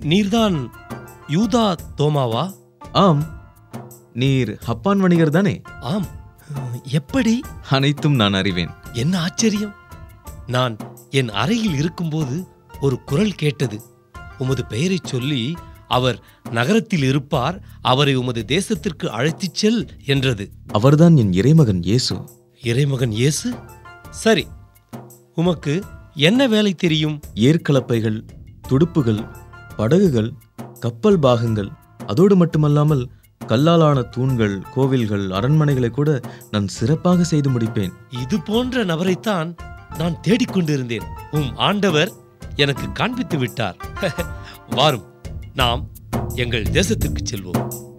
நீர்தான் யூதா தோமாவா ஆம் நீர் ஹப்பான் வணிகர் தானே ஆம் எப்படி அனைத்தும் நான் அறிவேன் என்ன ஆச்சரியம் நான் என் அறையில் இருக்கும்போது ஒரு குரல் கேட்டது உமது பெயரைச் சொல்லி அவர் நகரத்தில் இருப்பார் அவரை உமது தேசத்திற்கு அழைத்துச் செல் என்றது அவர்தான் என் இறைமகன் இயேசு இறைமகன் இயேசு சரி உமக்கு என்ன வேலை தெரியும் ஏர்க்கலப்பைகள் துடுப்புகள் படகுகள் கப்பல் பாகங்கள் அதோடு மட்டுமல்லாமல் கல்லாலான தூண்கள் கோவில்கள் அரண்மனைகளை கூட நான் சிறப்பாக செய்து முடிப்பேன் இது போன்ற நபரைத்தான் நான் தேடிக்கொண்டிருந்தேன் உம் ஆண்டவர் எனக்கு காண்பித்து விட்டார் வாரும் நாம் எங்கள் தேசத்திற்கு செல்வோம்